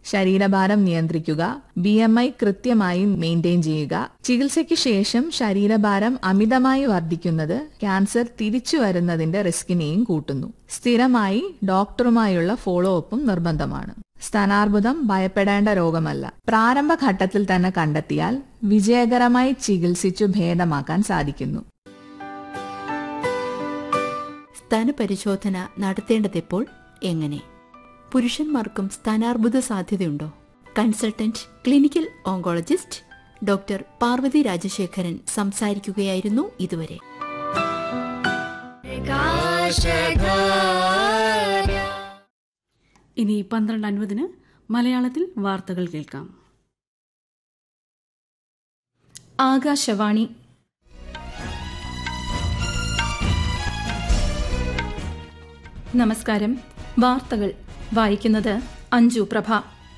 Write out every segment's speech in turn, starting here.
ശരീരഭാരം നിയന്ത്രിക്കുക B M I കൃത്യമായി മെയിൻറ്റെയിൻ ചെയ്യുക ചികിത്സയ്ക്ക് ശേഷം ശരീരഭാരം അമിതമായി വർദ്ധിക്കുന്നത് ക്യാൻസർ തിരിച്ചു വരുന്നതിന്റെ റിസ്കിനെയും കൂട്ടുന്നു സ്ഥിരമായി ഡോക്ടറുമായുള്ള ഫോളോ അപ്പും നിർബന്ധമാണ് സ്ഥാനാർബുദം ഭയപ്പെടേണ്ട രോഗമല്ല പ്രാരംഭഘട്ടത്തിൽ തന്നെ കണ്ടെത്തിയാൽ വിജയകരമായി ചികിത്സിച്ചു ഭേദമാക്കാൻ സാധിക്കുന്നു സ്ഥാനപരിശോധന നടത്തേണ്ടതെപ്പോൾ എങ്ങനെ പുരുഷന്മാർക്കും സ്ഥാനാർബുദ സാധ്യതയുണ്ടോ consultant clinical oncologist doctor Parvathi Rajasekharan സംസാരിക്കുകയായിരുന്നു ഇതുവരെ ഇനി പന്ത്രണ്ട് അൻപതിന് മലയാളത്തിൽ വാർത്തകൾ കേൾക്കാം ആകാശവാണി നമസ്കാരം വാർത്തകൾ വായിക്കുന്നത് അഞ്ജു പ്രഭ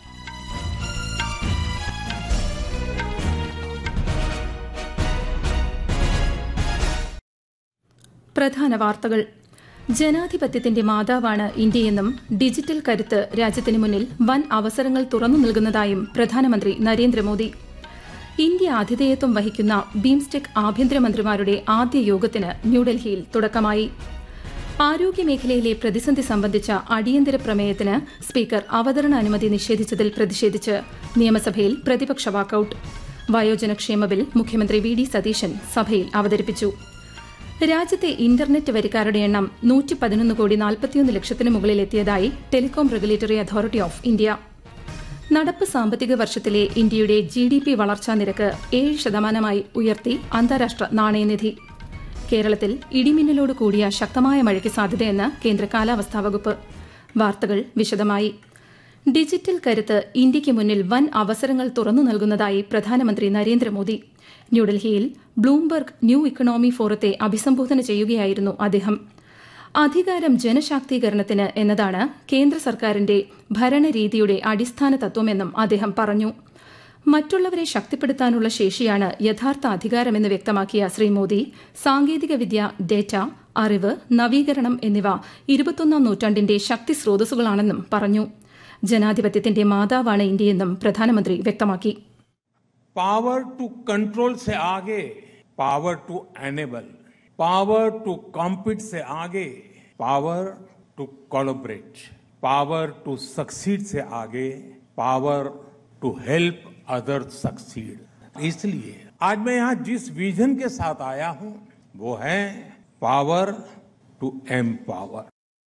പ്രധാന വാർത്തകൾ ജനാധിപത്യത്തിന്റെ മാതാവാണ് ഇന്ത്യയെന്നും ഡിജിറ്റൽ കരുത്ത് രാജ്യത്തിന് മുന്നിൽ വൻ അവസരങ്ങൾ തുറന്നു നൽകുന്നതായും പ്രധാനമന്ത്രി നരേന്ദ്രമോദി ഇന്ത്യ ആതിഥേയത്വം വഹിക്കുന്ന ബീംസ്റ്റെക് ആഭ്യന്തരമന്ത്രിമാരുടെ ആദ്യ യോഗത്തിന് ന്യൂഡൽഹിയിൽ തുടക്കമായി ആരോഗ്യമേഖലയിലെ പ്രതിസന്ധി സംബന്ധിച്ച അടിയന്തര പ്രമേയത്തിന് സ്പീക്കർ അവതരണ അനുമതി നിഷേധിച്ചതിൽ പ്രതിഷേധിച്ച് നിയമസഭയിൽ പ്രതിപക്ഷ വാക്കൌട്ട് വയോജനക്ഷേമ ബിൽ മുഖ്യമന്ത്രി വി ഡി സതീശൻ സഭയിൽ അവതരിപ്പിച്ചു രാജ്യത്തെ ഇന്റർനെറ്റ് വരിക്കാരുടെ എണ്ണം നൂറ്റി പതിനൊന്ന് കോടി നാൽപ്പത്തിയൊന്ന് ലക്ഷത്തിന് മുകളിലെത്തിയതായി telecom regulatory authority of India നടപ്പ് സാമ്പത്തിക വർഷത്തിലെ ഇന്ത്യയുടെ ജി ഡി പി വളർച്ചാ നിരക്ക് ഏഴ് ശതമാനമായി ഉയർത്തി അന്താരാഷ്ട്ര നാണയനിധി കേരളത്തിൽ ഇടിമിന്നലോട് കൂടിയ ശക്തമായ മഴയ്ക്ക് സാധ്യതയെന്ന് കേന്ദ്ര കാലാവസ്ഥാ വകുപ്പ് വാർത്തകൾ വിശദമായി ഡിജിറ്റൽ കരുത്ത് ഇന്ത്യയ്ക്ക് മുന്നിൽ വൻ അവസരങ്ങൾ തുറന്നു നൽകുന്നതായി പ്രധാനമന്ത്രി നരേന്ദ്രമോദി ന്യൂഡൽഹിയിൽ ബ്ലൂംബർഗ് ന്യൂ ഇക്കണോമി ഫോറത്തെ അഭിസംബോധന ചെയ്യുകയായിരുന്നു അദ്ദേഹം അധികാരം ജനശാക്തീകരണത്തിന് എന്നതാണ് കേന്ദ്ര സർക്കാരിന്റെ ഭരണരീതിയുടെ അടിസ്ഥാന തത്വമെന്നും അദ്ദേഹം പറഞ്ഞു മറ്റുള്ളവരെ ശക്തിപ്പെടുത്താനുള്ള ശേഷിയാണ് യഥാർത്ഥ അധികാരമെന്ന് വ്യക്തമാക്കിയ ശ്രീ മോദി സാങ്കേതികവിദ്യ ഡേറ്റ അറിവ് നവീകരണം എന്നിവ ഇരുപത്തൊന്നാം നൂറ്റാണ്ടിന്റെ ശക്തി സ്രോതസ്സുകളാണെന്നും പറഞ്ഞു ജനാധിപത്യത്തിന്റെ മാതാവാണ് ഇന്ത്യയെന്നും പ്രധാനമന്ത്രി വ്യക്തമാക്കി पावर टू कंट्रोल से आगे power to enable power to compete से आगे power to collaborate power to succeed से आगे power to help other succeed इसलिए आज मैं यहां जिस विजन के साथ आया हूं वो है पावर टू एम्पावर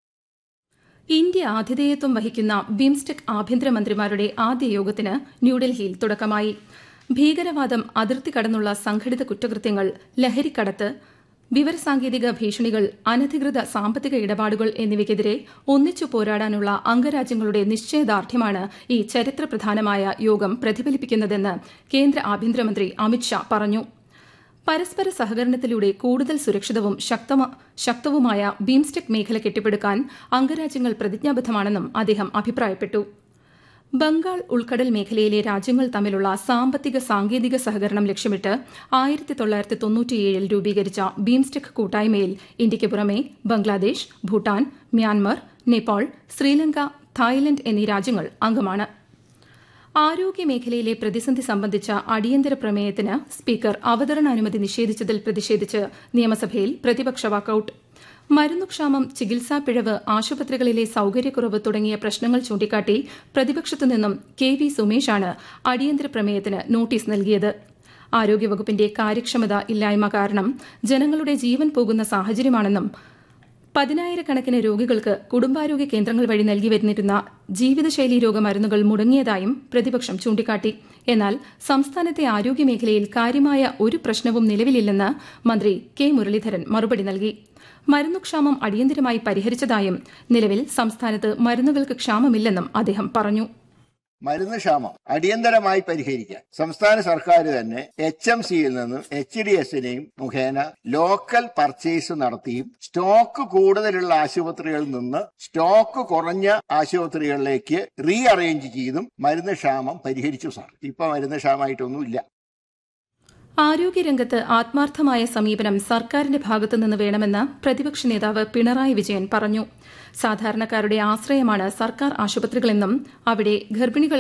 ഇന്ത്യ ആതിഥേയത്വം വഹിക്കുന്ന ബിംസ്റ്റെക് ആഭ്യന്തരമന്ത്രിമാരുടെ ആദ്യ യോഗത്തിന് ന്യൂഡൽഹിയിൽ തുടക്കമായി ഭീകരവാദം അതിർത്തി കടന്നുള്ള സംഘടിത കുറ്റകൃത്യങ്ങൾ ലഹരിക്കടത്ത് വിവരസാങ്കേതിക ഭീഷണികൾ അനധികൃത സാമ്പത്തിക ഇടപാടുകൾ എന്നിവയ്ക്കെതിരെ ഒന്നിച്ചു പോരാടാനുള്ള അംഗരാജ്യങ്ങളുടെ നിശ്ചയദാർഢ്യമാണ് ഈ ചരിത്രപ്രധാനമായ യോഗം പ്രതിഫലിപ്പിക്കുന്നതെന്ന് കേന്ദ്ര ആഭ്യന്തരമന്ത്രി അമിത്ഷാ പറഞ്ഞു പരസ്പര സഹകരണത്തിലൂടെ കൂടുതൽ സുരക്ഷിതവും ശക്തവുമായ ബീംസ്റ്റെക് മേഖല കെട്ടിപ്പടുക്കാൻ അംഗരാജ്യങ്ങൾ പ്രതിജ്ഞാബദ്ധമാണെന്നും അദ്ദേഹം അഭിപ്രായപ്പെട്ടു ബംഗാൾ ഉൾക്കടൽ മേഖലയിലെ രാജ്യങ്ങൾ തമ്മിലുള്ള സാമ്പത്തിക സാങ്കേതിക സഹകരണം ലക്ഷ്യമിട്ട് ആയിരത്തി തൊള്ളായിരത്തി തൊണ്ണൂറ്റിയേഴിൽ രൂപീകരിച്ച ബീംസ്റ്റെക് കൂട്ടായ്മയിൽ ഇന്ത്യയ്ക്ക് പുറമെ ബംഗ്ലാദേശ് ഭൂട്ടാൻ മ്യാൻമർ നേപ്പാൾ ശ്രീലങ്ക തായ്ലൻഡ് എന്നീ രാജ്യങ്ങൾ അംഗമാണ് ആരോഗ്യമേഖലയിലെ പ്രതിസന്ധി സംബന്ധിച്ച അടിയന്തര പ്രമേയത്തിന് സ്പീക്കർ അവതരണാനുമതി നിഷേധിച്ചതിൽ പ്രതിഷേധിച്ച് നിയമസഭയിൽ പ്രതിപക്ഷ വാക്കൌട്ട് മരുന്നുക്ഷാമം ചികിത്സാ പിഴവ് ആശുപത്രികളിലെ സൌകര്യക്കുറവ് തുടങ്ങിയ പ്രശ്നങ്ങൾ ചൂണ്ടിക്കാട്ടി പ്രതിപക്ഷത്തു നിന്നും കെ വി സുമേഷാണ് അടിയന്തര പ്രമേയത്തിന് നോട്ടീസ് നൽകിയത് ആരോഗ്യവകുപ്പിന്റെ കാര്യക്ഷമത ഇല്ലായ്മ കാരണം ജനങ്ങളുടെ ജീവൻ പോകുന്ന സാഹചര്യമാണെന്നും പതിനായിരക്കണക്കിന് രോഗികൾക്ക് കുടുംബാരോഗ്യ കേന്ദ്രങ്ങൾ വഴി നൽകി വരുന്നിരുന്ന ജീവിതശൈലി രോഗ മരുന്നുകൾ മുടങ്ങിയതായും പ്രതിപക്ഷം ചൂണ്ടിക്കാട്ടി എന്നാൽ സംസ്ഥാനത്തെ ആരോഗ്യമേഖലയിൽ കാര്യമായ ഒരു പ്രശ്നവും നിലവിലില്ലെന്ന് മന്ത്രി കെ മുരളീധരൻ മറുപടി നൽകി മരുന്നുക്ഷാമം അടിയന്തരമായി പരിഹരിച്ചതായും നിലവിൽ സംസ്ഥാനത്ത് മരുന്നുകൾക്ക് ക്ഷാമമില്ലെന്നും അദ്ദേഹം പറഞ്ഞു മരുന്ന് ക്ഷാമം അടിയന്തരമായി പരിഹരിക്കാൻ സംസ്ഥാന സർക്കാർ തന്നെ എച്ച് എം സിയിൽ നിന്നും എച്ച് ഡി എസിനെയും മുഖേന ലോക്കൽ പർച്ചേസ് നടത്തിയും സ്റ്റോക്ക് കൂടുതലുള്ള ആശുപത്രികളിൽ നിന്ന് സ്റ്റോക്ക് കുറഞ്ഞ ആശുപത്രികളിലേക്ക് റീ അറേഞ്ച് ചെയ്തും മരുന്ന് ക്ഷാമം പരിഹരിച്ചു സാർ ഇപ്പൊ മരുന്ന് ക്ഷാമമായിട്ടൊന്നുമില്ല ആരോഗ്യരംഗത്ത് ആത്മാർത്ഥമായ സമീപനം സർക്കാരിന്റെ ഭാഗത്തുനിന്ന് വേണമെന്ന് പ്രതിപക്ഷ നേതാവ് പിണറായി വിജയൻ പറഞ്ഞു സാധാരണക്കാരുടെ ആശ്രയമാണ് സർക്കാർ ആശുപത്രികളെന്നും അവിടെ ഗർഭിണികൾ